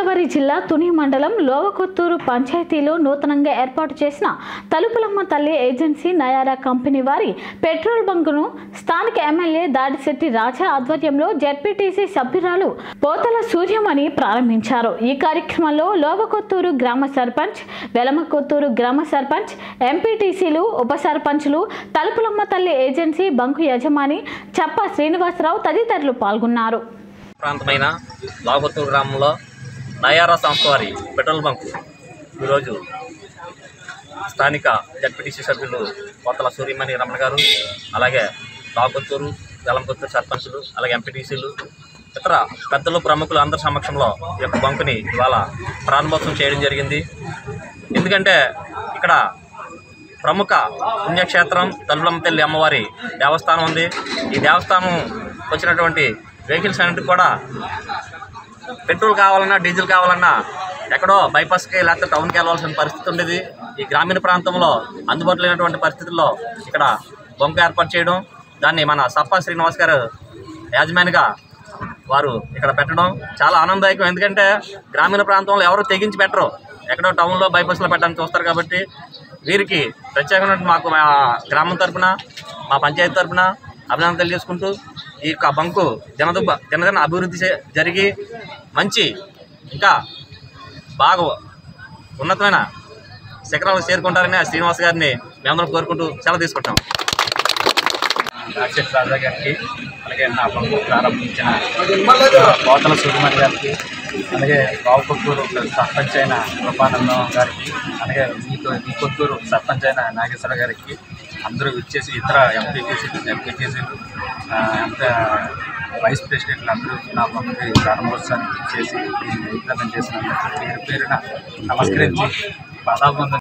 తూర్పుగోదావరి జిల్లా తుని మండలం లోవకొత్తూరు పంచాయతీలో నూతనంగా ఏర్పాటు చేసిన తలుపులమ్మ తల్లి ఏజెన్సీ నయారా కంపెనీ వారి పెట్రోల్ బంకును స్థానిక ఎమ్మెల్యే దాడిశెట్టి రాజా ఆధ్వర్యంలో జెడ్పీటీసీ సభ్యురాలు పోతల సూర్యమణి ప్రారంభించారు ఈ కార్యక్రమంలో లోవకొత్తూరు గ్రామ సర్పంచ్ వెలమకొత్తూరు గ్రామ సర్పంచ్ ఎంపీటీసీలు ఉప సర్పంచ్లు తలుపులమ్మ తల్లి ఏజెన్సీ బంకు యజమాని చప్ప శ్రీనివాసరావు తదితరులు పాల్గొన్నారు ప్రాంతమైన లాగొత్తూరు గ్రామంలో నయారా సంస్థ వారి పెట్రోల్ బంకు ఈరోజు స్థానిక జడ్పీటీసీ సభ్యులు కొత్తల సూర్యమణి రమణ గారు అలాగే లాగొత్తూరు వెలంకొత్తూరు సర్పంచులు అలాగే ఎంపీటీసీలు ఇతర పెద్దలు ప్రముఖులు అందరి సమక్షంలో ఈ యొక్క బంకుని ఇవాళ ప్రారంభోత్సవం చేయడం జరిగింది ఎందుకంటే ఇక్కడ ప్రముఖ పుణ్యక్షేత్రం తలుపులమ్మ తల్లి అమ్మవారి దేవస్థానం ఉంది ఈ దేవస్థానం వచ్చినటువంటి వెహికల్స్ అన్నింటికి కూడా పెట్రోల్ కావాలన్నా డీజిల్ కావాలన్నా ఎక్కడో బైపాస్కి లేకపోతే టౌన్కి వెళ్ళవలసిన పరిస్థితి ఉండేది ఈ గ్రామీణ ప్రాంతంలో అందుబాటులో లేనటువంటి పరిస్థితుల్లో ఇక్కడ బొంక ఏర్పాటు చేయడం దాన్ని మన సప్పా శ్రీనివాస్ గారు యాజమానిగా వారు ఇక్కడ పెట్టడం చాలా ఆనందదాయకం ఎందుకంటే గ్రామీణ ప్రాంతంలో ఎవరు తెగించి పెట్టరు ఎక్కడో టౌన్లో బైపాస్లో పెట్టడానికి చూస్తారు కాబట్టి వీరికి ప్రత్యేకమైన మాకు మా గ్రామం తరపున మా పంచాయతీ తరపున అభినందన తెలియజేసుకుంటూ ఈ యొక్క బంకు దినదుబ్బ దినదిన అభివృద్ధి చే- జరిగి మంచి ఇంకా బాగా ఉన్నతమైన శిఖరాలకు చేరుకుంటారని ఆ శ్రీనివాస్ గారిని మేమందరం కోరుకుంటూ సెలవు తీసుకుంటాం రాజశేఖర రాజా గారికి అలాగే నా బంకు ప్రారంభించిన కోతల సుకుమార్ గారికి అలాగే రావుకొత్తూరు సర్పంచ్ అయిన కృపానందం గారికి అలాగే మీకు ఈ కొత్తూరు సర్పంచ్ అయిన నాగేశ్వర గారికి అందరూ ఇచ్చేసి ఇతర ఎంపీటీసీలు ఎంపీటీసీలు వైస్ ప్రెసిడెంట్లు అందరూ నా బంకుకి ప్రారంభోత్సవాన్ని చేసి ఇంప్లిమెంట్ చేసినందుకు పేరు పేరున నమస్కరించి పదాబంధం